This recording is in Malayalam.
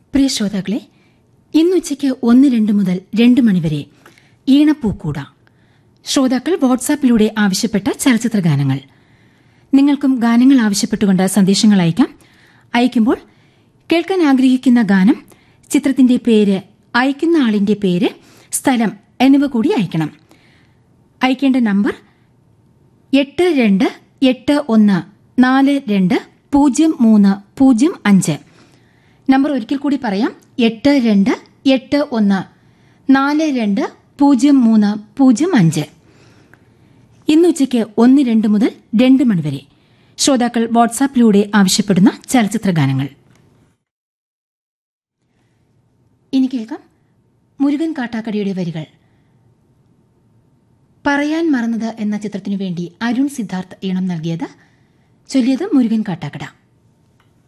പ്രിയ ശ്രോതാക്കളെ ഇന്നുച്ചയ്ക്ക് ഒന്ന് രണ്ട് മുതൽ രണ്ട് മണിവരെ ഈണപ്പൂക്കൂട ശ്രോതാക്കൾ വാട്സാപ്പിലൂടെ ആവശ്യപ്പെട്ട ചലച്ചിത്ര ഗാനങ്ങൾ നിങ്ങൾക്കും ഗാനങ്ങൾ ആവശ്യപ്പെട്ടുകൊണ്ട് സന്ദേശങ്ങൾ അയക്കാം അയക്കുമ്പോൾ കേൾക്കാൻ ആഗ്രഹിക്കുന്ന ഗാനം ചിത്രത്തിന്റെ പേര് അയക്കുന്ന ആളിന്റെ പേര് സ്ഥലം എന്നിവ കൂടി അയക്കണം അയക്കേണ്ട നമ്പർ എട്ട് രണ്ട് എട്ട് ഒന്ന് നാല് രണ്ട് പൂജ്യം മൂന്ന് പൂജ്യം അഞ്ച് നമ്പർ ഒരിക്കൽ കൂടി പറയാം എട്ട് രണ്ട് എട്ട് ഒന്ന് നാല് രണ്ട് പൂജ്യം മൂന്ന് പൂജ്യം അഞ്ച് ഇന്ന് ഉച്ചയ്ക്ക് ഒന്ന് രണ്ട് മുതൽ രണ്ട് മണിവരെ ശ്രോതാക്കൾ വാട്സാപ്പിലൂടെ ആവശ്യപ്പെടുന്ന ചലച്ചിത്ര ഗാനങ്ങൾ ഇനി കേൾക്കാം മുരുകൻ കാട്ടാക്കടിയുടെ വരികൾ പറയാൻ മറന്നത് എന്ന ചിത്രത്തിനു വേണ്ടി അരുൺ സിദ്ധാർത്ഥ് ഈണം നൽകിയത് ചൊല്ലിയത് മുരുകൻ കാട്ടാക്കട